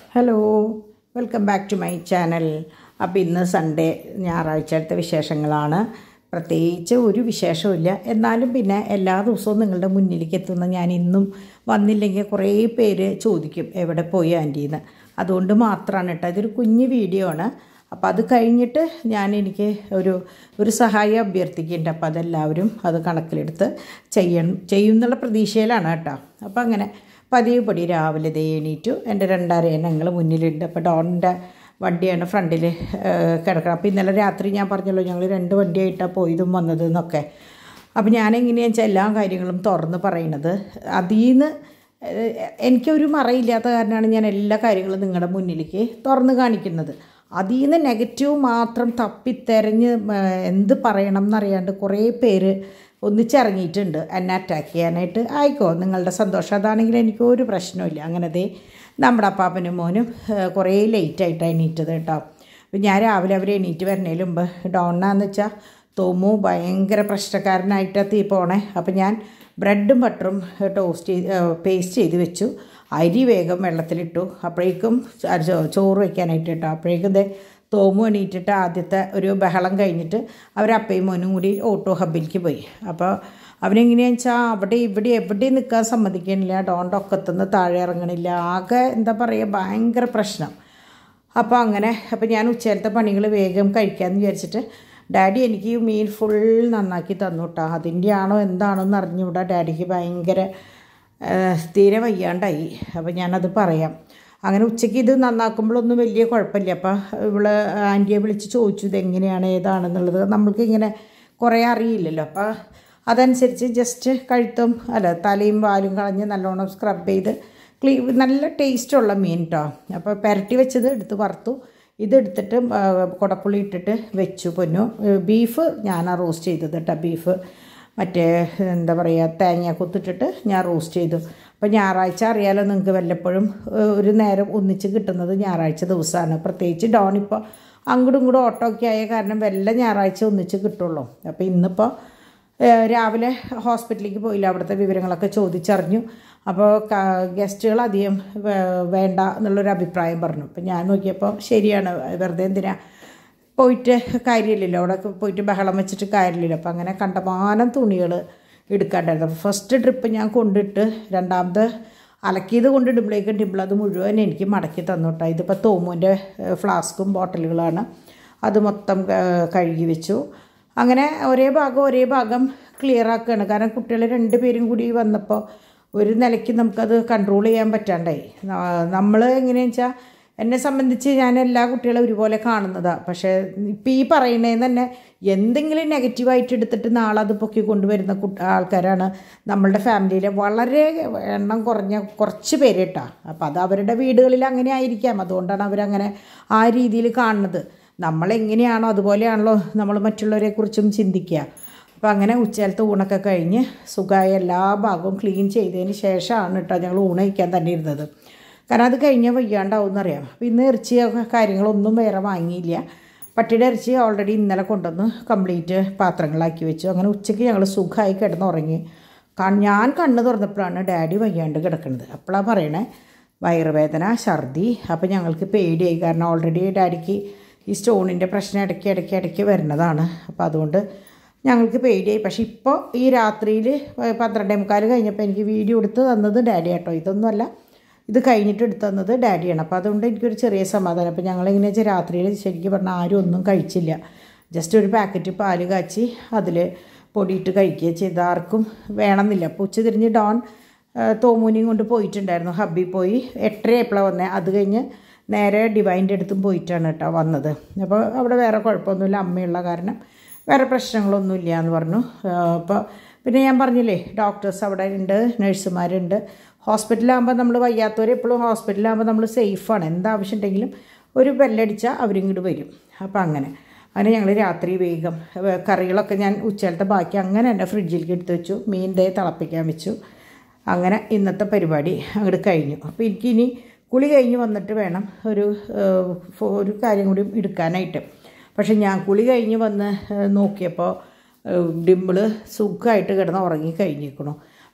hello welcome back to my channel അപ്പോൾ ഇന്ന് Sunday ഞായറാഴ്ചത്തെ വിശേഷങ്ങളാണ് പ്രത്യേകിച്ച് ഒരു വിശേഷമില്ല എന്നാലും പിന്നെ എല്ലാ ദിവസവും നിങ്ങളുടെ മുന്നിലേക്ക് എത്തുന്ന ഞാൻ ഇന്നും വന്നില്ലെങ്കിൽ കുറേ പേര് ചോദിക്കും എവിടെ പോയി ആൻറ്റീന്ന് അതുകൊണ്ട് മാത്രമാണ് കേട്ടോ ഇതൊരു കുഞ്ഞ് വീഡിയോ ആണ് അപ്പോൾ അത് കഴിഞ്ഞിട്ട് ഞാൻ എനിക്ക് ഒരു ഒരു സഹായം അഭ്യർത്ഥിക്കുന്നുണ്ട് അപ്പോൾ അതെല്ലാവരും അത് കണക്കിലെടുത്ത് ചെയ്യണം ചെയ്യും എന്നുള്ള പ്രതീക്ഷയിലാണ് കേട്ടോ അപ്പോൾ അങ്ങനെ പതിവ് പടി രാവിലെ ദേ എണീറ്റു എൻ്റെ രണ്ടര ഞങ്ങൾ മുന്നിലുണ്ട് അപ്പോൾ ഡോണിൻ്റെ വണ്ടിയാണ് ഫ്രണ്ടിൽ കിടക്കണം അപ്പോൾ ഇന്നലെ രാത്രി ഞാൻ പറഞ്ഞല്ലോ ഞങ്ങൾ രണ്ട് വണ്ടിയായിട്ടാണ് പോയതും വന്നത് എന്നൊക്കെ അപ്പോൾ ഞാനെങ്ങനെയാണെന്ന് വെച്ചാൽ എല്ലാ കാര്യങ്ങളും തുറന്ന് പറയണത് അതിൽ നിന്ന് എനിക്കൊരു മറയില്ലാത്ത കാരണമാണ് ഞാൻ എല്ലാ കാര്യങ്ങളും നിങ്ങളുടെ മുന്നിലേക്ക് തുറന്ന് കാണിക്കുന്നത് അതിൽ നിന്ന് നെഗറ്റീവ് മാത്രം തപ്പിത്തെരഞ്ഞ് എന്ത് പറയണം എന്നറിയാണ്ട് കുറേ പേര് ഒന്നിച്ചിറങ്ങിയിട്ടുണ്ട് എന്നെ അറ്റാക്ക് ചെയ്യാനായിട്ട് ആയിക്കോ നിങ്ങളുടെ സന്തോഷം അതാണെങ്കിൽ എനിക്ക് ഒരു പ്രശ്നമില്ല അങ്ങനത്തെ നമ്മുടെ അപ്പാപ്പനും മോനും കുറേ ലേറ്റായിട്ടാണ് എണീറ്റത് കേട്ടോ അപ്പം ഞാൻ രാവിലെ അവർ എണീറ്റ് വരുന്നതിന് മുമ്പ് ഡോണാന്ന് വെച്ചാൽ തോമു ഭയങ്കര പ്രശ്നക്കാരനായിട്ടാണ് തീ പോണേ അപ്പം ഞാൻ ബ്രെഡും ബട്ടറും ടോസ്റ്റ് ചെയ്ത് പേസ്റ്റ് ചെയ്ത് വെച്ചു അരി വേഗം വെള്ളത്തിലിട്ടു അപ്പോഴേക്കും ചോറ് വയ്ക്കാനായിട്ട് കേട്ടോ അപ്പോഴേക്കും ദേ തോമു എണീറ്റിട്ട് ആദ്യത്തെ ഒരു ബഹളം കഴിഞ്ഞിട്ട് അവരപ്പയും മോനും കൂടി ഓട്ടോ ഹബിലേക്ക് പോയി അപ്പോൾ അവനെങ്ങനെയാണെന്ന് വെച്ചാൽ അവിടെ ഇവിടെ എവിടെയും നിൽക്കാൻ സമ്മതിക്കണില്ല ഡോണ്ട് ഒക്കത്തുനിന്ന് താഴെ ഇറങ്ങണില്ല ആകെ എന്താ പറയുക ഭയങ്കര പ്രശ്നം അപ്പോൾ അങ്ങനെ അപ്പോൾ ഞാൻ ഉച്ചയിലത്തെ പണികൾ വേഗം കഴിക്കാമെന്ന് വിചാരിച്ചിട്ട് ഡാഡി എനിക്ക് മീൻ ഫുൾ നന്നാക്കി തന്നു കേട്ടോ അതിൻ്റെ ആണോ എന്താണോ എന്ന് അറിഞ്ഞുകൂടാ ഡാഡിക്ക് ഭയങ്കര തീരെ വയ്യാണ്ടായി അപ്പോൾ ഞാനത് പറയാം അങ്ങനെ ഉച്ചയ്ക്ക് ഇത് നന്നാക്കുമ്പോഴൊന്നും വലിയ കുഴപ്പമില്ല അപ്പോൾ ഇവള് ആൻറ്റിയെ വിളിച്ച് ചോദിച്ചു ഇതെങ്ങനെയാണ് ഏതാണെന്നുള്ളത് നമ്മൾക്ക് ഇങ്ങനെ കുറേ അറിയില്ലല്ലോ അപ്പോൾ അതനുസരിച്ച് ജസ്റ്റ് കഴുത്തും അല്ല തലയും വാലും കളഞ്ഞ് നല്ലോണം സ്ക്രബ് ചെയ്ത് ക്ലീ നല്ല ടേസ്റ്റുള്ള മീൻ കേട്ടോ അപ്പോൾ പുരട്ടി വെച്ചത് എടുത്ത് വറുത്തു ഇതെടുത്തിട്ട് കുടപ്പുളി ഇട്ടിട്ട് വെച്ചു പൊന്നു ബീഫ് ഞാനാണ് റോസ്റ്റ് ചെയ്തത് കേട്ടോ ബീഫ് മറ്റേ എന്താ പറയുക തേങ്ങ കുത്തിട്ടിട്ട് ഞാൻ റോസ്റ്റ് ചെയ്തു അപ്പോൾ ഞായറാഴ്ച അറിയാലോ നിങ്ങൾക്ക് വല്ലപ്പോഴും ഒരു നേരം ഒന്നിച്ച് കിട്ടുന്നത് ഞായറാഴ്ച ദിവസമാണ് പ്രത്യേകിച്ച് ഡോണിപ്പോൾ അങ്ങോട്ടും ഇങ്ങോട്ടും ഓട്ടോ ഒക്കെ ആയ കാരണം വല്ല ഞായറാഴ്ച ഒന്നിച്ച് കിട്ടുള്ളൂ അപ്പോൾ ഇന്നിപ്പോൾ രാവിലെ ഹോസ്പിറ്റലിലേക്ക് പോയില്ല അവിടുത്തെ വിവരങ്ങളൊക്കെ ചോദിച്ചറിഞ്ഞു അപ്പോൾ ഗസ്റ്റുകൾ അധികം വേണ്ട എന്നുള്ളൊരു അഭിപ്രായം പറഞ്ഞു അപ്പോൾ ഞാൻ നോക്കിയപ്പോൾ ശരിയാണ് വെറുതെ എന്തിനാ പോയിട്ട് കാര്യമില്ലല്ലോ അവിടെ പോയിട്ട് ബഹളം വെച്ചിട്ട് കാര്യമില്ലല്ലോ അപ്പോൾ അങ്ങനെ കണ്ടമാനം തുണികൾ എടുക്കാണ്ടായിരുന്നു അപ്പോൾ ഫസ്റ്റ് ട്രിപ്പ് ഞാൻ കൊണ്ടിട്ട് രണ്ടാമത് അലക്കിയത് കൊണ്ടിടുമ്പോഴേക്കും ടിമ്പിൾ അത് മുഴുവൻ എനിക്ക് മടക്കി തന്നു കേട്ടോ ഇതിപ്പോൾ തോമുവിൻ്റെ ഫ്ലാസ്കും ബോട്ടിലുകളാണ് അത് മൊത്തം കഴുകി വെച്ചു അങ്ങനെ ഒരേ ഭാഗം ഒരേ ഭാഗം ക്ലിയർ ആക്കുകയാണ് കാരണം കുട്ടികൾ രണ്ട് പേരും കൂടി വന്നപ്പോൾ ഒരു നിലയ്ക്ക് നമുക്കത് കൺട്രോൾ ചെയ്യാൻ പറ്റാണ്ടായി നമ്മൾ എങ്ങനെയാണെന്ന് വെച്ചാൽ എന്നെ സംബന്ധിച്ച് ഞാൻ എല്ലാ കുട്ടികളെ ഒരുപോലെ കാണുന്നതാണ് പക്ഷേ ഇപ്പം ഈ പറയുന്നതിന് തന്നെ എന്തെങ്കിലും നെഗറ്റീവായിട്ട് എടുത്തിട്ട് നാളെ അത് പൊക്കി കൊണ്ടുവരുന്ന ആൾക്കാരാണ് നമ്മളുടെ ഫാമിലിയിലെ വളരെ എണ്ണം കുറഞ്ഞ കുറച്ച് പേര് കേട്ടോ അപ്പം അത് അവരുടെ വീടുകളിൽ അങ്ങനെ ആയിരിക്കാം അതുകൊണ്ടാണ് അവരങ്ങനെ ആ രീതിയിൽ കാണുന്നത് നമ്മളെങ്ങനെയാണോ അതുപോലെയാണല്ലോ നമ്മൾ മറ്റുള്ളവരെ കുറിച്ചും ചിന്തിക്കുക അപ്പോൾ അങ്ങനെ ഉച്ചയിലത്തെ ഊണൊക്കെ കഴിഞ്ഞ് സുഖമായ എല്ലാ ഭാഗവും ക്ലീൻ ചെയ്തതിന് ശേഷമാണ് കേട്ടോ ഞങ്ങൾ ഊണ് കഴിക്കാൻ തന്നെ ഇരുന്നത് കാരണം അത് കഴിഞ്ഞാൽ വയ്യാണ്ടാവും എന്നറിയാം അപ്പോൾ ഇന്ന് ഇറച്ചി കാര്യങ്ങളൊന്നും വേറെ വാങ്ങിയില്ല പട്ടിയുടെ ഇറച്ചി ഓൾറെഡി ഇന്നലെ കൊണ്ടുവന്ന് കംപ്ലീറ്റ് പാത്രങ്ങളാക്കി വെച്ചു അങ്ങനെ ഉച്ചയ്ക്ക് ഞങ്ങൾ സുഖമായി കിടന്നുറങ്ങി ഞാൻ കണ്ണ് തുറന്നപ്പോഴാണ് ഡാഡി വയ്യാണ്ട് കിടക്കുന്നത് അപ്പോഴാണ് പറയണേ വയറുവേദന ഛർദി അപ്പോൾ ഞങ്ങൾക്ക് പേടിയായി കാരണം ഓൾറെഡി ഡാഡിക്ക് ഈ സ്റ്റോണിൻ്റെ പ്രശ്നം ഇടയ്ക്ക് ഇടയ്ക്ക് ഇടയ്ക്ക് വരുന്നതാണ് അപ്പോൾ അതുകൊണ്ട് ഞങ്ങൾക്ക് പേടിയായി പക്ഷേ ഇപ്പോൾ ഈ രാത്രിയിൽ പന്ത്രണ്ടേ മുക്കാൽ കഴിഞ്ഞപ്പോൾ എനിക്ക് വീഡിയോ എടുത്ത് തന്നത് ഡാഡി കേട്ടോ ഇതൊന്നുമല്ല ഇത് കഴിഞ്ഞിട്ട് എടുത്തു തന്നത് ഡാഡിയാണ് അപ്പോൾ അതുകൊണ്ട് എനിക്കൊരു ചെറിയ സമാധാനം അപ്പോൾ ഞങ്ങളിങ്ങനെ വെച്ചാൽ രാത്രിയിൽ ശരിക്കും പറഞ്ഞാൽ ആരും ഒന്നും കഴിച്ചില്ല ജസ്റ്റ് ഒരു പാക്കറ്റ് പാല് കാച്ചി അതിൽ പൊടിയിട്ട് കഴിക്കുക ചെയ്ത ആർക്കും വേണമെന്നില്ല അപ്പോൾ ഉച്ച തിരിഞ്ഞ് ഡോൺ തോമൂനിയും കൊണ്ട് പോയിട്ടുണ്ടായിരുന്നു ഹബ്ബിൽ പോയി എട്ടര എപ്പോഴാണ് വന്നത് അത് കഴിഞ്ഞ് നേരെ ഡിവൈൻ്റെ അടുത്തും പോയിട്ടാണ് കേട്ടോ വന്നത് അപ്പോൾ അവിടെ വേറെ കുഴപ്പമൊന്നുമില്ല അമ്മയുള്ള കാരണം വേറെ പ്രശ്നങ്ങളൊന്നുമില്ല എന്ന് പറഞ്ഞു അപ്പോൾ പിന്നെ ഞാൻ പറഞ്ഞില്ലേ ഡോക്ടേഴ്സ് അവിടെ ഉണ്ട് നഴ്സുമാരുണ്ട് ഹോസ്പിറ്റലാകുമ്പോൾ നമ്മൾ വയ്യാത്തവർ എപ്പോഴും ഹോസ്പിറ്റലാകുമ്പോൾ നമ്മൾ സേഫാണ് എന്താവശ്യം ഉണ്ടെങ്കിലും ഒരു ബെല്ലടിച്ചാൽ അവരിങ്ങോട്ട് വരും അപ്പോൾ അങ്ങനെ അങ്ങനെ ഞങ്ങൾ രാത്രി വേഗം കറികളൊക്കെ ഞാൻ ഉച്ചയിലത്തെ ബാക്കി അങ്ങനെ എൻ്റെ ഫ്രിഡ്ജിലേക്ക് എടുത്ത് വെച്ചു മീൻ ദേ തിളപ്പിക്കാൻ വെച്ചു അങ്ങനെ ഇന്നത്തെ പരിപാടി അങ്ങോട്ട് കഴിഞ്ഞു അപ്പോൾ എനിക്കിനി കുളി കഴിഞ്ഞ് വന്നിട്ട് വേണം ഒരു ഒരു കാര്യം കൂടി എടുക്കാനായിട്ട് പക്ഷെ ഞാൻ കുളി കഴിഞ്ഞ് വന്ന് നോക്കിയപ്പോൾ ഡിമ്പിള് സുഖമായിട്ട് കിടന്ന് ഉറങ്ങി കഴിഞ്ഞിരിക്കണു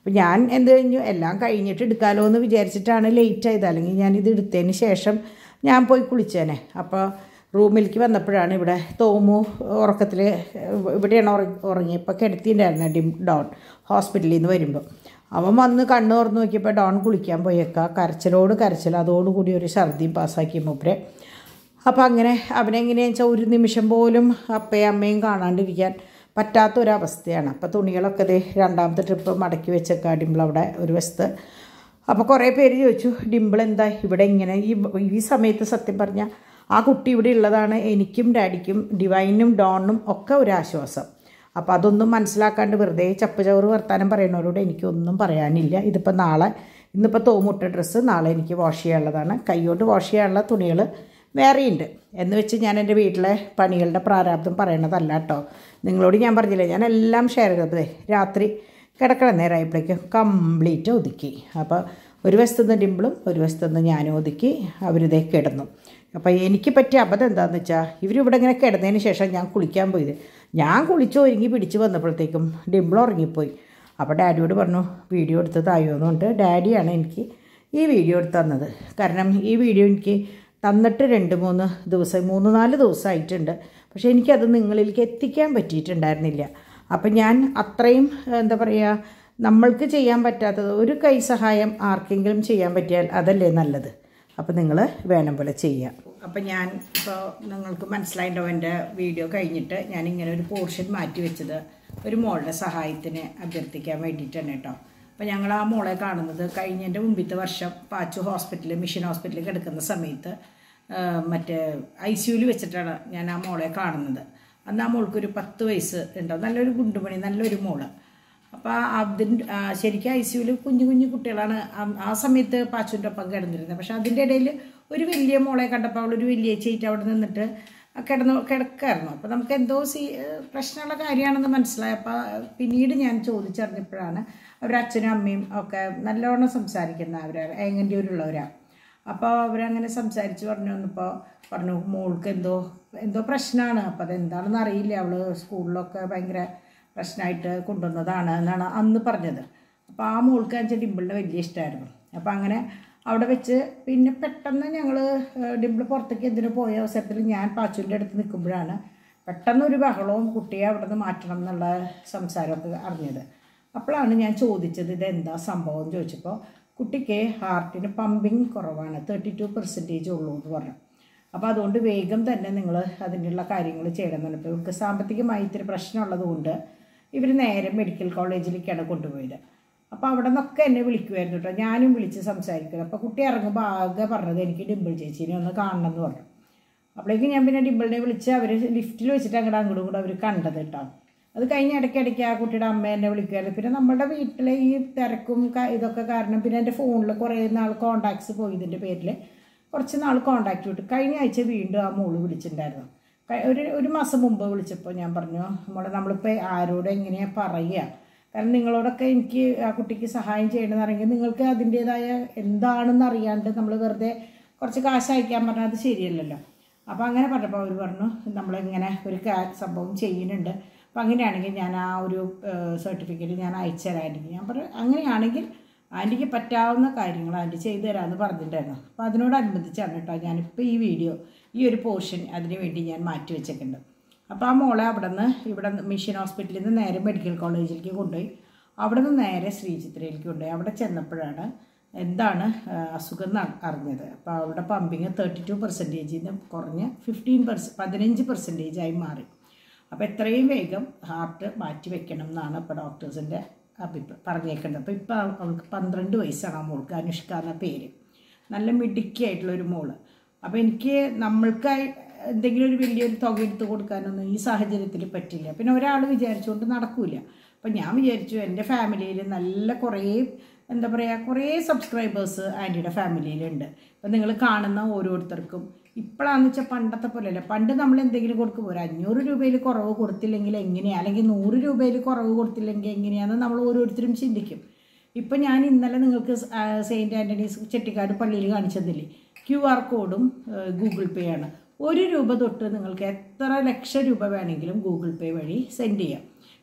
അപ്പോൾ ഞാൻ എന്ത് കഴിഞ്ഞു എല്ലാം കഴിഞ്ഞിട്ട് എടുക്കാമല്ലോ എന്ന് വിചാരിച്ചിട്ടാണ് ലേറ്റ് ആയത് അല്ലെങ്കിൽ ഞാൻ ഇത് എടുത്തതിന് ശേഷം ഞാൻ പോയി കുളിച്ചേനെ അപ്പോൾ റൂമിലേക്ക് വന്നപ്പോഴാണ് ഇവിടെ തോമു ഉറക്കത്തിൽ ഇവിടെയാണ് ഉറങ്ങി ഉറങ്ങിയപ്പോൾ കിടത്തിയിട്ടുണ്ടായിരുന്നു ഡിം ഡോൺ ഹോസ്പിറ്റലിൽ നിന്ന് വരുമ്പോൾ അവൻ വന്ന് കണ്ണ് തുറന്ന് നോക്കിയപ്പോൾ ഡോൺ കുളിക്കാൻ പോയേക്ക കരച്ചിലോട് കരച്ചിൽ അതോടുകൂടി ഒരു ഛർദിയും പാസ്സാക്കി മൂപ്പരെ അപ്പോൾ അങ്ങനെ അവനെങ്ങനെയാണെന്ന് വെച്ചാൽ ഒരു നിമിഷം പോലും അപ്പയും അമ്മയും കാണാണ്ടിരിക്കാൻ പറ്റാത്തൊരവസ്ഥയാണ് അപ്പോൾ തുണികളൊക്കെ ദേ രണ്ടാമത്തെ ട്രിപ്പ് മടക്കി വെച്ചേക്കാം ഡിമ്പിൾ അവിടെ ഒരു വശത്ത് അപ്പോൾ കുറേ പേര് ചോദിച്ചു ഡിമ്പിൾ എന്താ ഇവിടെ ഇങ്ങനെ ഈ ഈ സമയത്ത് സത്യം പറഞ്ഞാൽ ആ കുട്ടി ഇവിടെ ഉള്ളതാണ് എനിക്കും ഡാഡിക്കും ഡിവൈനും ഡോണും ഒക്കെ ഒരു ആശ്വാസം അപ്പോൾ അതൊന്നും മനസ്സിലാക്കാണ്ട് വെറുതെ ചപ്പ് ചവറ് വർത്താനം പറയുന്നവരോട് എനിക്കൊന്നും പറയാനില്ല ഇതിപ്പോൾ നാളെ ഇന്നിപ്പോൾ തോമുട്ട ഡ്രസ്സ് നാളെ എനിക്ക് വാഷ് ചെയ്യാനുള്ളതാണ് കൈകൊണ്ട് വാഷ് ചെയ്യാനുള്ള തുണികൾ വേറെയുണ്ട് എന്ന് വെച്ച് ഞാൻ എൻ്റെ വീട്ടിലെ പണികളുടെ പ്രാരാബ്ദം പറയണതല്ല കേട്ടോ നിങ്ങളോട് ഞാൻ പറഞ്ഞില്ലേ ഞാൻ എല്ലാം ഷെയർ ചെയ്തത് രാത്രി കിടക്കണ നേരമായപ്പോഴേക്കും കംപ്ലീറ്റ് ഒതുക്കി അപ്പോൾ ഒരു വശത്തുനിന്ന് ഡിമ്പിളും ഒരു വശത്തുനിന്ന് ഞാനും ഒതുക്കി അവരിതേ കിടന്നു അപ്പോൾ എനിക്ക് പറ്റിയ അബദ്ധം എന്താണെന്ന് വെച്ചാൽ ഇവരിവിടെ ഇങ്ങനെ കിടന്നതിന് ശേഷം ഞാൻ കുളിക്കാൻ പോയത് ഞാൻ കുളിച്ച് ഒരുങ്ങി പിടിച്ച് വന്നപ്പോഴത്തേക്കും ഡിമ്പിൾ ഉറങ്ങിപ്പോയി അപ്പോൾ ഡാഡിയോട് പറഞ്ഞു വീഡിയോ എടുത്ത് തായോ എന്നുകൊണ്ട് ഡാഡിയാണ് എനിക്ക് ഈ വീഡിയോ എടുത്ത് തന്നത് കാരണം ഈ വീഡിയോ എനിക്ക് തന്നിട്ട് രണ്ട് മൂന്ന് ദിവസം മൂന്ന് നാല് ദിവസമായിട്ടുണ്ട് പക്ഷേ എനിക്കത് നിങ്ങളിലേക്ക് എത്തിക്കാൻ പറ്റിയിട്ടുണ്ടായിരുന്നില്ല അപ്പം ഞാൻ അത്രയും എന്താ പറയുക നമ്മൾക്ക് ചെയ്യാൻ പറ്റാത്തത് ഒരു കൈ സഹായം ആർക്കെങ്കിലും ചെയ്യാൻ പറ്റിയാൽ അതല്ലേ നല്ലത് അപ്പോൾ നിങ്ങൾ വേണം പോലെ ചെയ്യുക അപ്പം ഞാൻ ഇപ്പോൾ നിങ്ങൾക്ക് മനസ്സിലായിട്ടോ എൻ്റെ വീഡിയോ കഴിഞ്ഞിട്ട് ഞാൻ ഇങ്ങനെ ഒരു പോർഷൻ മാറ്റി വെച്ചത് ഒരു മോളുടെ സഹായത്തിന് അഭ്യർത്ഥിക്കാൻ വേണ്ടിയിട്ടാണ് കേട്ടോ അപ്പോൾ ഞങ്ങൾ ആ മോളെ കാണുന്നത് കഴിഞ്ഞതിൻ്റെ മുമ്പത്തെ വർഷം പാച്ചു ഹോസ്പിറ്റലിൽ മിഷൻ ഹോസ്പിറ്റലിൽ കിടക്കുന്ന സമയത്ത് ആ, മറ്റേ ഐ സിയുവിൽ വെച്ചിട്ടാണ് ഞാൻ ആ മോളെ കാണുന്നത് അന്ന് ആ മോൾക്കൊരു പത്ത് വയസ്സ് ഉണ്ടാവും നല്ലൊരു ഗുണ്ടുമണി നല്ലൊരു മോള് അപ്പോൾ അതിൻ്റെ ശരിക്കും ഐ സിയുവിൽ കുഞ്ഞു കുഞ്ഞു കുട്ടികളാണ് ആ- ആ സമയത്ത് പാച്ചുവിൻ്റെ ഒപ്പം കിടന്നിരുന്നത് പക്ഷെ അതിൻ്റെ ഇടയിൽ ഒരു വലിയ മോളെ കണ്ടപ്പോൾ അവളൊരു വലിയ ചേച്ചി അവിടെ നിന്നിട്ട് കിടന്നു കിടക്കായിരുന്നു അപ്പോൾ നമുക്ക് എന്തോ സീ പ്രശ്നമുള്ള കാര്യമാണെന്ന് മനസ്സിലായി അപ്പോൾ പിന്നീട് ഞാൻ ചോദിച്ചറിഞ്ഞപ്പോഴാണ് അവരുടെ അച്ഛനും അമ്മയും ഒക്കെ നല്ലോണം സംസാരിക്കുന്ന അവരാണ് ഏങ്ങൻ്റെയൂരുള്ളവരാണ് അപ്പോൾ അവരങ്ങനെ സംസാരിച്ച് പറഞ്ഞു വന്നപ്പോൾ പറഞ്ഞു മോൾക്ക് എന്തോ എന്തോ പ്രശ്നമാണ് അപ്പോൾ അതെന്താണെന്ന് അറിയില്ല അവൾ സ്കൂളിലൊക്കെ ഭയങ്കര പ്രശ്നമായിട്ട് കൊണ്ടുവന്നതാണ് എന്നാണ് അന്ന് പറഞ്ഞത് അപ്പോൾ ആ മോൾക്ക് വെച്ചാൽ ഡിമ്പിളിനെ വലിയ ഇഷ്ടമായിരുന്നു അപ്പോൾ അങ്ങനെ അവിടെ വെച്ച് പിന്നെ പെട്ടെന്ന് ഞങ്ങൾ ഡിമ്പിൾ പുറത്തേക്ക് എന്തിനു പോയ അവസരത്തിൽ ഞാൻ പാച്ചുവിൻ്റെ അടുത്ത് നിൽക്കുമ്പോഴാണ് പെട്ടെന്ന് ഒരു ബഹളവും കുട്ടിയെ അവിടെ നിന്ന് മാറ്റണം എന്നുള്ള സംസാരമൊക്കെ അറിഞ്ഞത് അപ്പോഴാണ് ഞാൻ ചോദിച്ചത് ഇതെന്താ സംഭവം എന്ന് ചോദിച്ചപ്പോൾ കുട്ടിക്ക് ഹാർട്ടിന് പമ്പിങ് കുറവാണ് തേർട്ടി ടു പെർസെൻറ്റേജ് ഉള്ളൂ എന്ന് പറഞ്ഞു അപ്പോൾ അതുകൊണ്ട് വേഗം തന്നെ നിങ്ങൾ അതിനുള്ള കാര്യങ്ങൾ ചെയ്യണമെന്നുണ്ട് ഇപ്പോൾ ഇവർക്ക് സാമ്പത്തികമായി ഇത്തിരി പ്രശ്നമുള്ളത് കൊണ്ട് ഇവർ നേരെ മെഡിക്കൽ കോളേജിലേക്കാണ് കൊണ്ടുപോയത് അപ്പോൾ അവിടെ നിന്നൊക്കെ എന്നെ വിളിക്കുമായിരുന്നു കേട്ടോ ഞാനും വിളിച്ച് സംസാരിക്കുന്നത് അപ്പോൾ കുട്ടി ഇറങ്ങുമ്പോൾ ആകെ പറഞ്ഞത് എനിക്ക് ഡിമ്പിൾ ചേച്ചീനെ ഒന്ന് കാണണം എന്ന് പറഞ്ഞു അപ്പോഴേക്കും ഞാൻ പിന്നെ ഡിമ്പിളിനെ വിളിച്ച് അവർ ലിഫ്റ്റിൽ വെച്ചിട്ട് അങ്ങോട്ട് അങ്ങോട്ടും കൂടെ അവർ കണ്ടത് കേട്ടോ അത് കഴിഞ്ഞ് ഇടയ്ക്കിടയ്ക്ക് ആ കുട്ടിയുടെ അമ്മ എന്നെ വിളിക്കുമായിരുന്നു പിന്നെ നമ്മുടെ വീട്ടിലെ ഈ തിരക്കും ക- ഇതൊക്കെ കാരണം പിന്നെ എൻ്റെ ഫോണിൽ കുറേ നാൾ കോണ്ടാക്ട്സ് പോയതിൻ്റെ പേരിൽ കുറച്ച് നാൾ കോണ്ടാക്ട് വിട്ടു കഴിഞ്ഞ ആഴ്ച വീണ്ടും ആ മോള് വിളിച്ചിട്ടുണ്ടായിരുന്നു ക- ഒരു ഒരു മാസം മുമ്പ് വിളിച്ചപ്പോൾ ഞാൻ പറഞ്ഞു മോളെ നമ്മളിപ്പോൾ ആരോട് എങ്ങനെയാണ് പറയുക കാരണം നിങ്ങളോടൊക്കെ എനിക്ക് ആ കുട്ടിക്ക് സഹായം ചെയ്യണമെന്ന് അറിയെങ്കിൽ നിങ്ങൾക്ക് അതിൻ്റേതായ എന്താണെന്ന് അറിയാണ്ട് നമ്മൾ വെറുതെ കുറച്ച് കാശ് അയക്കാൻ പറഞ്ഞാൽ അത് ശരിയല്ലല്ലോ അപ്പോൾ അങ്ങനെ പറഞ്ഞപ്പോൾ അവർ പറഞ്ഞു നമ്മളിങ്ങനെ ഒരു കാ- സംഭവം ചെയ്യുന്നുണ്ട് അപ്പോൾ അങ്ങനെയാണെങ്കിൽ ഞാൻ ആ ഒരു സർട്ടിഫിക്കറ്റ് ഞാൻ അയച്ചു തരാമായിരിക്കും ഞാൻ പറഞ്ഞു അങ്ങനെയാണെങ്കിൽ ആൻറ്റിക്ക് പറ്റാവുന്ന കാര്യങ്ങൾ ആൻറ്റി ചെയ്തു തരാമെന്ന് പറഞ്ഞിട്ടുണ്ടായിരുന്നു അപ്പോൾ അതിനോടനുബന്ധിച്ചാണ് കേട്ടോ ഞാനിപ്പോൾ ഈ വീഡിയോ ഈ ഒരു പോർഷൻ അതിന് വേണ്ടി ഞാൻ മാറ്റി വെച്ചിട്ടുണ്ട് അപ്പോൾ ആ മോളെ അവിടെ നിന്ന് ഇവിടെ മിഷൻ ഹോസ്പിറ്റലിൽ നിന്ന് നേരെ മെഡിക്കൽ കോളേജിലേക്ക് കൊണ്ടുപോയി അവിടെ നിന്ന് നേരെ ശ്രീചിത്രയിലേക്ക് കൊണ്ടുപോയി അവിടെ ചെന്നപ്പോഴാണ് എന്താണ് ആ, അസുഖം എന്ന് അറിഞ്ഞത് അപ്പോൾ അവിടെ പമ്പിങ് തേർട്ടി ടു പെർസെൻറ്റേജിൽ നിന്ന് കുറഞ്ഞ് ഫിഫ്റ്റീൻ പെർസെ പതിനഞ്ച് പെർസെൻറ്റേജ് ആയി മാറി അപ്പോൾ എത്രയും വേഗം ഹാർട്ട് മാറ്റി വെക്കണം എന്നാണ് ഇപ്പോൾ ഡോക്ടേഴ്സിൻ്റെ അഭിപ്രായം പറഞ്ഞേക്കുന്നത് അപ്പോൾ ഇപ്പോൾ അവൾക്ക് പന്ത്രണ്ട് വയസ്സാണ് ആ മോൾക്ക് അനുഷ്ക എന്ന പേര് നല്ല മിടുക്കിയായിട്ടുള്ള ഒരു മോള് അപ്പോൾ എനിക്ക് നമ്മൾക്ക് എന്തെങ്കിലും ഒരു വലിയൊരു തുക എടുത്ത് കൊടുക്കാനൊന്നും ഈ സാഹചര്യത്തിൽ പറ്റില്ല പിന്നെ ഒരാൾ വിചാരിച്ചുകൊണ്ട് നടക്കൂല അപ്പം ഞാൻ വിചാരിച്ചു എൻ്റെ ഫാമിലിയിൽ നല്ല കുറേ എന്താ പറയുക കുറേ സബ്സ്ക്രൈബേഴ്സ് ആൻറ്റിയുടെ ഫാമിലിയിലുണ്ട് അപ്പം നിങ്ങൾ കാണുന്ന ഓരോരുത്തർക്കും ഇപ്പോഴാന്ന് വെച്ചാൽ പണ്ടത്തെ പോലെയല്ല പണ്ട് നമ്മൾ എന്തെങ്കിലും കൊടുക്കുമ്പോൾ ഒരു അഞ്ഞൂറ് രൂപയിൽ കുറവ് കൊടുത്തില്ലെങ്കിൽ എങ്ങനെയാണ് അല്ലെങ്കിൽ നൂറ് രൂപയിൽ കുറവ് കൊടുത്തില്ലെങ്കിൽ എങ്ങനെയാണെന്ന് നമ്മൾ ഓരോരുത്തരും ചിന്തിക്കും ഇപ്പം ഞാൻ ഇന്നലെ നിങ്ങൾക്ക് സ്- ആ, സെയിൻറ്റ് ആൻ്റണീസ് ചെട്ടിക്കാട് പള്ളിയിൽ കാണിച്ചതില്ലേ ക്യു ആർ കോഡും ഏഹ്, ഗൂഗിൾ പേ ആണ് ഒരു രൂപ തൊട്ട് നിങ്ങൾക്ക് എത്ര ലക്ഷം രൂപ വേണമെങ്കിലും ഗൂഗിൾ പേ വഴി സെൻഡ് ചെയ്യാം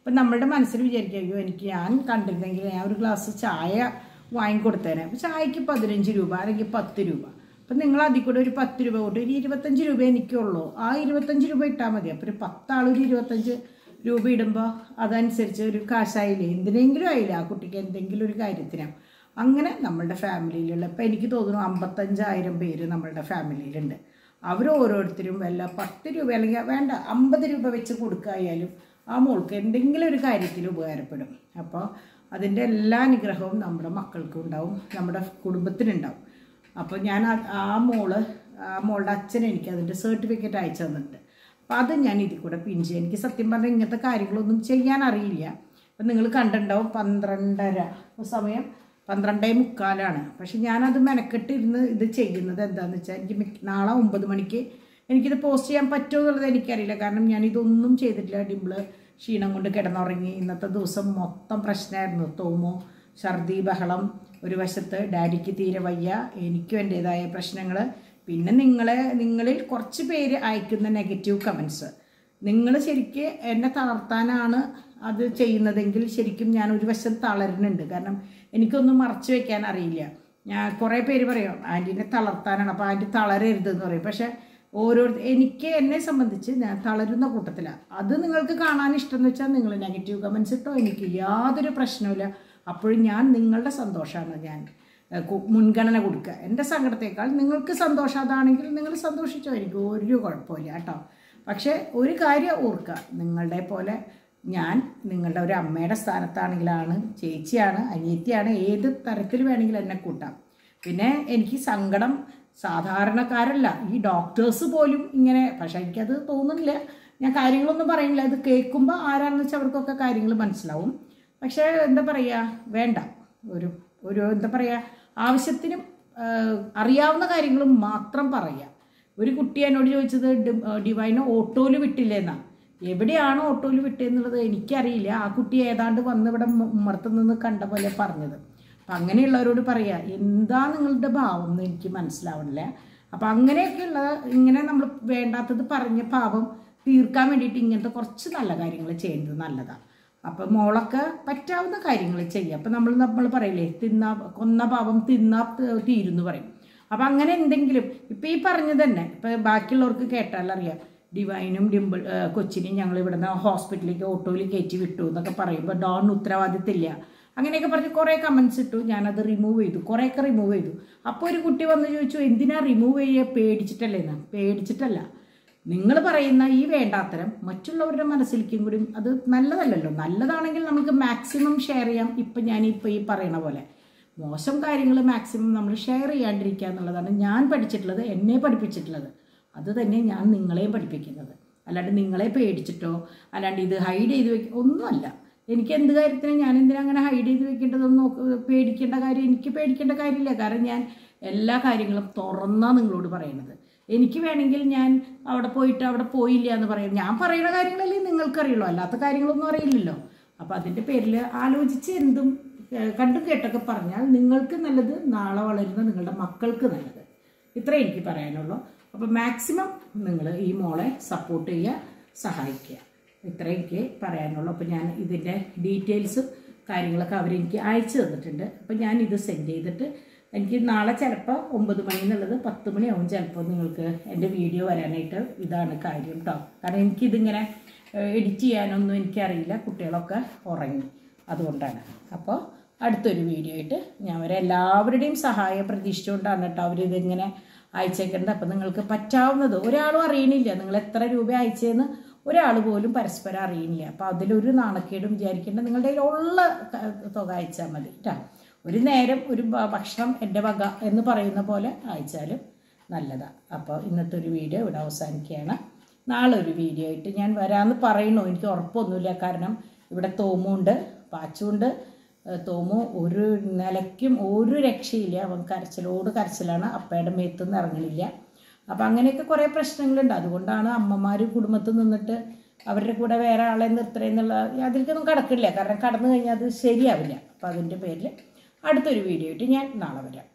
അപ്പം നമ്മളുടെ മനസ്സിൽ വിചാരിക്കുക അയ്യോ എനിക്ക് ഞാൻ കണ്ടിരുന്നെങ്കിൽ ഞാൻ ഒരു ഗ്ലാസ് ചായ വാങ്ങിക്കൊടുത്തേനെ അപ്പോൾ ചായക്ക് പതിനഞ്ച് രൂപ അല്ലെങ്കിൽ പത്ത് രൂപ അപ്പം നിങ്ങൾ അതിൽ കൂടെ ഒരു പത്ത് രൂപ കൊണ്ട് ഒരു ഇരുപത്തഞ്ച് രൂപ എനിക്കുള്ളൂ ആ ഇരുപത്തഞ്ച് രൂപ ഇട്ടാൽ മതി അപ്പോൾ ഒരു പത്താളൊരു ഇരുപത്തഞ്ച് രൂപ ഇടുമ്പോൾ അതനുസരിച്ച് ഒരു കാശായില്ലേ എന്തിനെങ്കിലും ആയില്ല ആ കുട്ടിക്ക് എന്തെങ്കിലും ഒരു കാര്യത്തിനാണ് അങ്ങനെ നമ്മളുടെ ഫാമിലിയിലുള്ള ഇപ്പം എനിക്ക് തോന്നുന്നു അമ്പത്തഞ്ചായിരം പേര് നമ്മളുടെ ഫാമിലിയിലുണ്ട് അവർ ഓരോരുത്തരും വല്ല പത്ത് രൂപ അല്ലെങ്കിൽ വേണ്ട അമ്പത് രൂപ വെച്ച് കൊടുക്കായാലും ആ മോൾക്ക് എന്തെങ്കിലും ഒരു കാര്യത്തിൽ ഉപകാരപ്പെടും അപ്പോൾ അതിൻ്റെ എല്ലാ അനുഗ്രഹവും നമ്മുടെ മക്കൾക്കും ഉണ്ടാവും നമ്മുടെ കുടുംബത്തിനുണ്ടാവും അപ്പോൾ ഞാൻ ആ- ആ മോള് ആ മോളുടെ അച്ഛൻ എനിക്ക് അതിൻ്റെ സർട്ടിഫിക്കറ്റ് അയച്ചു തന്നിട്ടുണ്ട് അപ്പോൾ അത് ഞാൻ ഇതിൽ കൂടെ പിൻ ചെയ്യും എനിക്ക് സത്യം പറഞ്ഞാൽ ഇങ്ങനത്തെ കാര്യങ്ങളൊന്നും ചെയ്യാൻ അറിയില്ല അപ്പം നിങ്ങൾ കണ്ടിട്ടുണ്ടാവും പന്ത്രണ്ടര സമയം പന്ത്രണ്ടേ മുക്കാലാണ് പക്ഷെ ഞാനത് മെനക്കെട്ടിരുന്ന് ഇത് ചെയ്യുന്നത് എന്താണെന്ന് വെച്ചാൽ എനിക്ക് മിക്ക- നാളെ ഒമ്പത് മണിക്ക് എനിക്കിത് പോസ്റ്റ് ചെയ്യാൻ പറ്റുമോ എന്നുള്ളത് എനിക്കറിയില്ല കാരണം ഞാൻ ഇതൊന്നും ചെയ്തിട്ടില്ല ഡിംപിള് ക്ഷീണം കൊണ്ട് കിടന്നുറങ്ങി ഇന്നത്തെ ദിവസം മൊത്തം പ്രശ്നമായിരുന്നു തോമോ ഛർദി ബഹളം ഒരു വശത്ത് ഡാഡിക്ക് തീരെ വയ്യ എനിക്കും എൻ്റേതായ പ്രശ്നങ്ങൾ പിന്നെ നിങ്ങളെ നിങ്ങളിൽ കുറച്ച് പേര് അയക്കുന്ന നെഗറ്റീവ് കമൻസ് നിങ്ങൾ ശരിക്ക് എന്നെ തളർത്താനാണ് അത് ചെയ്യുന്നതെങ്കിൽ ശരിക്കും ഞാൻ ഒരു വശം തളരുന്നുണ്ട് കാരണം എനിക്കൊന്നും മറച്ചു വെക്കാൻ അറിയില്ല ഞാൻ കുറേ പേര് പറയും ആൻറ്റീനെ തളർത്താനാണ് അപ്പോൾ ആൻറ്റി തളരരുതെന്ന് പറയും പക്ഷേ ഓരോ എനിക്ക് എന്നെ സംബന്ധിച്ച് ഞാൻ തളരുന്ന കൂട്ടത്തിലാണ് അത് നിങ്ങൾക്ക് കാണാൻ ഇഷ്ടം എന്ന് വെച്ചാൽ നിങ്ങൾ നെഗറ്റീവ് കമൻസ് ഇട്ടോ എനിക്ക് യാതൊരു പ്രശ്നവുമില്ല അപ്പോഴും ഞാൻ നിങ്ങളുടെ സന്തോഷമാണ് ഞാൻ ഏഹ്, കു- മുൻഗണന കൊടുക്കുക എൻ്റെ സങ്കടത്തേക്കാൾ നിങ്ങൾക്ക് സന്തോഷം അതാണെങ്കിൽ നിങ്ങൾ സന്തോഷിച്ചോ എനിക്ക് ഒരു കുഴപ്പമില്ല കേട്ടോ പക്ഷേ ഒരു കാര്യം ഓർക്കുക നിങ്ങളുടെ പോലെ ഞാൻ നിങ്ങളുടെ ഒരു അമ്മയുടെ സ്ഥാനത്താണെങ്കിലാണ് ചേച്ചിയാണ് അനിയത്തിയാണ് ഏത് തരത്തിൽ വേണമെങ്കിലും എന്നെ കൂട്ടാം പിന്നെ എനിക്ക് സങ്കടം സാധാരണക്കാരല്ല ഈ ഡോക്ടേഴ്സ് പോലും ഇങ്ങനെ പക്ഷെ എനിക്കത് തോന്നുന്നില്ല ഞാൻ കാര്യങ്ങളൊന്നും പറയുന്നില്ല ഇത് കേൾക്കുമ്പോൾ ആരാണെന്ന് വെച്ചാൽ അവർക്കൊക്കെ കാര്യങ്ങൾ മനസ്സിലാവും പക്ഷേ എന്താ പറയുക വേണ്ട ഒരു ഒരു എന്താ പറയുക ആവശ്യത്തിനും ആ, അറിയാവുന്ന കാര്യങ്ങളും മാത്രം പറയുക ഒരു കുട്ടി എന്നോട് ചോദിച്ചത് ഡി- ഡിവൈന് ഓട്ടോയിൽ വിട്ടില്ലേന്നാ എവിടെയാണ് ഓട്ടോയിൽ വിട്ടതെന്നുള്ളത് എനിക്കറിയില്ല ആ കുട്ടി ഏതാണ്ട് വന്ന് ഇവിടെ മു- ഉമ്മറത്ത് നിന്ന് കണ്ട പോലെ പറഞ്ഞത് അപ്പം അങ്ങനെയുള്ളവരോട് പറയുക എന്താ നിങ്ങളുടെ ഭാവം എന്ന് എനിക്ക് മനസ്സിലാവണില്ല അപ്പം അങ്ങനെയൊക്കെയുള്ള ഇങ്ങനെ നമ്മൾ വേണ്ടാത്തത് പറഞ്ഞ പാവം തീർക്കാൻ വേണ്ടിയിട്ട് ഇങ്ങനത്തെ കുറച്ച് നല്ല കാര്യങ്ങൾ ചെയ്യുന്നത് നല്ലതാണ് അപ്പം മോളൊക്കെ പറ്റാവുന്ന കാര്യങ്ങൾ ചെയ്യുക അപ്പം നമ്മൾ നമ്മൾ പറയില്ലേ തിന്നാ കൊന്ന പാവം തിന്നാ ത- തീരുന്നു പറയും അപ്പം അങ്ങനെ എന്തെങ്കിലും ഇപ്പം ഈ പറഞ്ഞത് തന്നെ ഇപ്പം ബാക്കിയുള്ളവർക്ക് കേട്ടാൽ അറിയാം ഡിവൈനും ഡിമ്പിൾ ആ, കൊച്ചിനെയും ഞങ്ങൾ ഇവിടുന്ന് ഹോസ്പിറ്റലിലേക്ക് ഓട്ടോയിൽ കയറ്റി വിട്ടു എന്നൊക്കെ പറയുമ്പോൾ ഡോൺ ഉത്തരവാദിത്തമില്ല അങ്ങനെയൊക്കെ പറഞ്ഞ് കുറേ കമൻസ് ഇട്ടു ഞാനത് റിമൂവ് ചെയ്തു കുറേയൊക്കെ റിമൂവ് ചെയ്തു അപ്പോൾ ഒരു കുട്ടി വന്ന് ചോദിച്ചു എന്തിനാ റിമൂവ് ചെയ്യുക പേടിച്ചിട്ടല്ലേ എന്ന് പേടിച്ചിട്ടല്ല നിങ്ങൾ പറയുന്ന ഈ വേണ്ടാത്തരം മറ്റുള്ളവരുടെ മനസ്സിലേക്കും കൂടി അത് നല്ലതല്ലല്ലോ നല്ലതാണെങ്കിൽ നമുക്ക് മാക്സിമം ഷെയർ ചെയ്യാം ഇപ്പം ഞാനിപ്പോൾ ഈ പറയണ പോലെ മോശം കാര്യങ്ങൾ മാക്സിമം നമ്മൾ ഷെയർ ചെയ്യാണ്ടിരിക്കുക എന്നുള്ളതാണ് ഞാൻ പഠിച്ചിട്ടുള്ളത് എന്നെ പഠിപ്പിച്ചിട്ടുള്ളത് അത് തന്നെ ഞാൻ നിങ്ങളെയും പഠിപ്പിക്കുന്നത് അല്ലാണ്ട് നിങ്ങളെ പേടിച്ചിട്ടോ അല്ലാണ്ട് ഇത് ഹൈഡ് ചെയ്ത് വെക്ക ഒന്നുമല്ല എനിക്ക് എന്ത് കാര്യത്തിനും ഞാൻ എന്തിനാ അങ്ങനെ ഹൈഡ് ചെയ്ത് വെക്കേണ്ടതൊന്നും നോക്ക് പേടിക്കേണ്ട കാര്യം എനിക്ക് പേടിക്കേണ്ട കാര്യമില്ല കാരണം ഞാൻ എല്ലാ കാര്യങ്ങളും തുറന്നാണ് നിങ്ങളോട് പറയുന്നത് എനിക്ക് വേണമെങ്കിൽ ഞാൻ അവിടെ പോയിട്ട് അവിടെ പോയില്ല എന്ന് പറയും ഞാൻ പറയുന്ന കാര്യങ്ങളല്ലേ നിങ്ങൾക്കറിയുള്ളൂ അല്ലാത്ത കാര്യങ്ങളൊന്നും അറിയില്ലല്ലോ അപ്പോൾ അതിൻ്റെ പേരിൽ ആലോചിച്ച് എന്തും ഏഹ്, കണ്ടും കേട്ടൊക്കെ പറഞ്ഞാൽ നിങ്ങൾക്ക് നല്ലത് നാളെ വളരുന്ന നിങ്ങളുടെ മക്കൾക്ക് നല്ലത് ഇത്രേ എനിക്ക് പറയാനുള്ളൂ അപ്പോൾ മാക്സിമം നിങ്ങൾ ഈ മോളെ സപ്പോർട്ട് ചെയ്യുക സഹായിക്കുക ഇത്രേ എനിക്ക് പറയാനുള്ളൂ അപ്പോൾ ഞാൻ ഇതിൻ്റെ ഡീറ്റെയിൽസും കാര്യങ്ങളൊക്കെ അവരെനിക്ക് അയച്ചു തന്നിട്ടുണ്ട് അപ്പോൾ ഞാൻ ഇത് സെൻഡ് ചെയ്തിട്ട് എനിക്ക് നാളെ ചിലപ്പോൾ ഒമ്പത് മണി എന്നുള്ളത് പത്ത് മണിയാവും ചിലപ്പോൾ നിങ്ങൾക്ക് എൻ്റെ വീഡിയോ വരാനായിട്ട് ഇതാണ് കാര്യം കേട്ടോ കാരണം എനിക്കിതിങ്ങനെ എഡിറ്റ് ചെയ്യാനൊന്നും എനിക്കറിയില്ല കുട്ടികളൊക്കെ ഉറങ്ങി അതുകൊണ്ടാണ് അപ്പോൾ അടുത്തൊരു വീഡിയോ ആയിട്ട് ഞാൻ വരെ എല്ലാവരുടെയും സഹായം പ്രതീക്ഷിച്ചുകൊണ്ടാണ് കേട്ടോ അവരിതിങ്ങനെ അയച്ചേക്കുന്നത് അപ്പം നിങ്ങൾക്ക് പറ്റാവുന്നത് ഒരാളും അറിയണില്ല നിങ്ങൾ എത്ര രൂപ അയച്ചതെന്ന് ഒരാൾ പോലും പരസ്പരം അറിയണില്ല അപ്പോൾ അതിലൊരു നാണക്കേടും വിചാരിക്കേണ്ട നിങ്ങളുടെ കയ്യിലുള്ള ക- തുക അയച്ചാൽ മതി കേട്ടോ ഒരു നേരം ഒരു ഭ- ഭക്ഷണം എൻ്റെ വക എന്ന് പറയുന്ന പോലെ അയച്ചാലും നല്ലതാണ് അപ്പോൾ ഇന്നത്തെ ഒരു വീഡിയോ ഇവിടെ അവസാനിക്കുകയാണ് നാളെ ഒരു വീഡിയോ ആയിട്ട് ഞാൻ വരാമെന്ന് പറയണു എനിക്ക് ഉറപ്പൊന്നുമില്ല കാരണം ഇവിടെ തോമുണ്ട് പാച്ചുണ്ട് ഏഹ് തോമു ഒരു നിലയ്ക്കും ഒരു രക്ഷയില്ല അവൻ കരച്ചിലോട് കരച്ചിലാണ് അപ്പയുടെ മേത്തുനിന്ന് ഇറങ്ങണില്ല അപ്പം അങ്ങനെയൊക്കെ കുറേ പ്രശ്നങ്ങളുണ്ട് അതുകൊണ്ടാണ് അമ്മമാർ കുടുംബത്തിൽ നിന്നിട്ട് അവരുടെ കൂടെ വേറെ ആളെ നിർത്തണേ എന്നുള്ള അതിലേക്കൊന്നും കടക്കില്ല കാരണം കടന്നു കഴിഞ്ഞാൽ അത് ശരിയാവില്ല അപ്പം അതിൻ്റെ പേരിൽ അടുത്തൊരു വീഡിയോ ആയിട്ട് ഞാൻ നാളെ വരാം